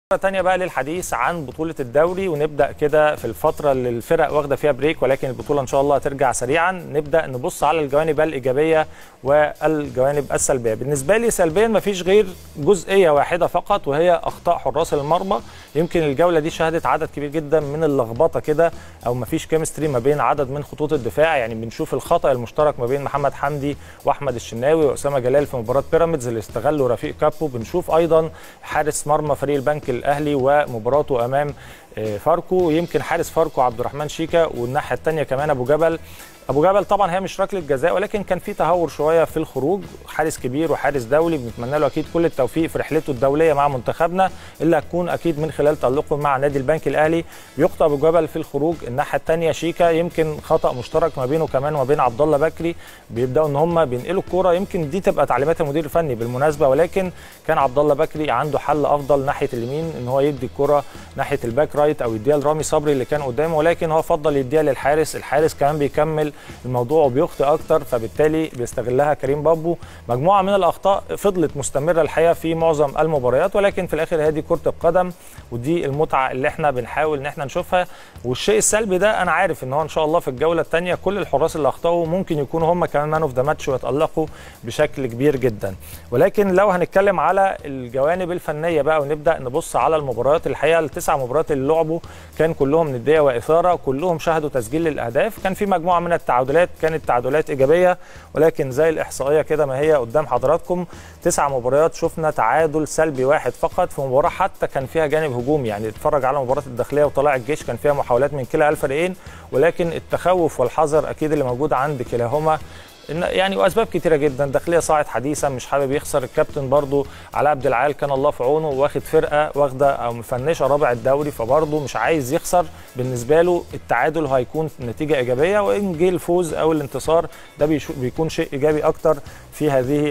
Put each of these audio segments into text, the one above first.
مرة تانية بقى للحديث عن بطولة الدوري ونبدأ كده في الفترة اللي الفرق واخدة فيها بريك ولكن البطولة إن شاء الله هترجع سريعا نبدأ نبص على الجوانب الإيجابية والجوانب السلبية بالنسبة لي سلبيا مفيش غير جزئية واحدة فقط وهي أخطاء حراس المرمى يمكن الجولة دي شهدت عدد كبير جدا من اللخبطة كده أو مفيش كيمستري ما بين عدد من خطوط الدفاع يعني بنشوف الخطأ المشترك ما بين محمد حمدي وأحمد الشناوي وأسامة جلال في مباراة بيراميدز اللي استغلوا رفيق كابو بنشوف أيضا حارس مرمى فريق البنك الاهلي ومباراته امام فاركو يمكن حارس فاركو عبد الرحمن شيكا والناحيه الثانيه كمان ابو جبل ابو جبل طبعا هي مش ركله جزاء ولكن كان في تهور شويه في الخروج حارس كبير وحارس دولي بنتمنى له اكيد كل التوفيق في رحلته الدوليه مع منتخبنا اللي هتكون اكيد من خلال تالقه مع نادي البنك الاهلي بيخطئ ابو جبل في الخروج الناحيه الثانيه شيكا يمكن خطا مشترك ما بينه كمان وما بين عبد الله بكري بيبداوا ان هم بينقلوا الكوره يمكن دي تبقى تعليمات المدير الفني بالمناسبه ولكن كان عبد الله بكري عنده حل افضل ناحيه اليمين ان هو يدي الكوره ناحيه الباك رايت او يديها لرامي صبري اللي كان قدامه ولكن هو فضل يديها للحارس الحارس كمان بيكمل الموضوع وبيخطئ اكتر فبالتالي بيستغلها كريم بابو مجموعه من الاخطاء فضلت مستمره الحقيقه في معظم المباريات ولكن في الاخر هي دي كره القدم ودي المتعه اللي احنا بنحاول ان احنا نشوفها والشيء السلبي ده انا عارف ان هو ان شاء الله في الجوله الثانيه كل الحراس اللي اخطاوا ممكن يكونوا هم كمان مان اوف ذا ماتش ويتالقوا بشكل كبير جدا ولكن لو هنتكلم على الجوانب الفنيه بقى ونبدا نبص على المباريات الحقيقه التسع مباريات اللي لعبوا كان كلهم نديه واثاره كلهم شهدوا تسجيل الاهداف كان في مجموعه من التعادلات كانت تعادلات ايجابيه ولكن زي الاحصائيه كده ما هي قدام حضراتكم تسع مباريات شفنا تعادل سلبي واحد فقط في مباراه حتى كان فيها جانب هجومي يعني اتفرج على مباراه الداخليه وطلائع الجيش كان فيها محاولات من كلا الفريقين ولكن التخوف والحذر اكيد اللي موجود عند كلاهما يعني واسباب كتيره جدا داخليه صاعد حديثا مش حابب يخسر الكابتن برضو علاء عبد العال كان الله في عونه واخد فرقه واخده او مفنشه رابع الدوري فبرضه مش عايز يخسر بالنسبه له التعادل هيكون نتيجه ايجابيه وان جه الفوز او الانتصار ده بيكون شيء ايجابي اكتر في هذه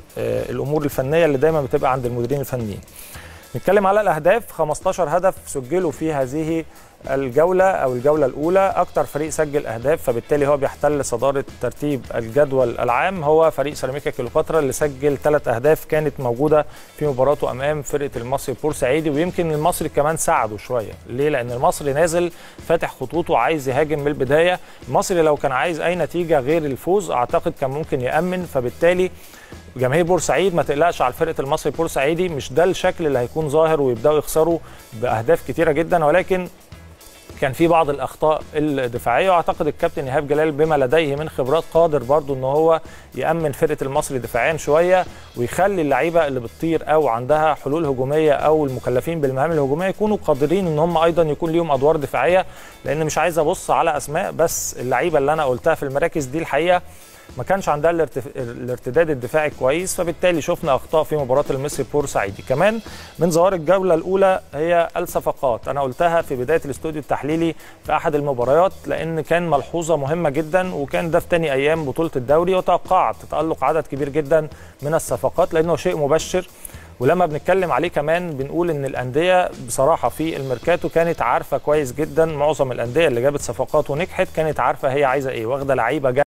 الامور الفنيه اللي دايما بتبقى عند المديرين الفنيين نتكلم على الاهداف 15 هدف سجلوا في هذه الجوله او الجوله الاولى اكتر فريق سجل اهداف فبالتالي هو بيحتل صداره ترتيب الجدول العام هو فريق سيراميكا كليوباترا اللي سجل ثلاث اهداف كانت موجوده في مباراته امام فرقه المصري البورسعيدي ويمكن المصري كمان ساعده شويه ليه لان المصري نازل فاتح خطوطه عايز يهاجم من البدايه المصري لو كان عايز اي نتيجه غير الفوز اعتقد كان ممكن يامن فبالتالي جماهير بورسعيد ما تقلقش على فرقه المصري البورسعيدي مش ده الشكل اللي هيكون ظاهر ويبداوا يخسروا باهداف كتيره جدا ولكن كان في بعض الاخطاء الدفاعيه واعتقد الكابتن ايهاب جلال بما لديه من خبرات قادر برضو ان هو يامن فرقه المصري دفاعيا شويه ويخلي اللعيبه اللي بتطير او عندها حلول هجوميه او المكلفين بالمهام الهجوميه يكونوا قادرين ان هم ايضا يكون ليهم ادوار دفاعيه لان مش عايز ابص على اسماء بس اللعيبه اللي انا قلتها في المراكز دي الحقيقه ما كانش عندها الارتف... الارتداد الدفاعي كويس فبالتالي شفنا اخطاء في مباراه المصري بورسعيدي كمان من ظواهر الجوله الاولى هي الصفقات انا قلتها في بدايه الاستوديو التحليلي في احد المباريات لان كان ملحوظه مهمه جدا وكان ده في ثاني ايام بطوله الدوري وتوقعت تالق عدد كبير جدا من الصفقات لانه شيء مبشر ولما بنتكلم عليه كمان بنقول ان الانديه بصراحه في الميركاتو كانت عارفه كويس جدا معظم الانديه اللي جابت صفقات ونجحت كانت عارفه هي عايزه ايه واخده لعيبه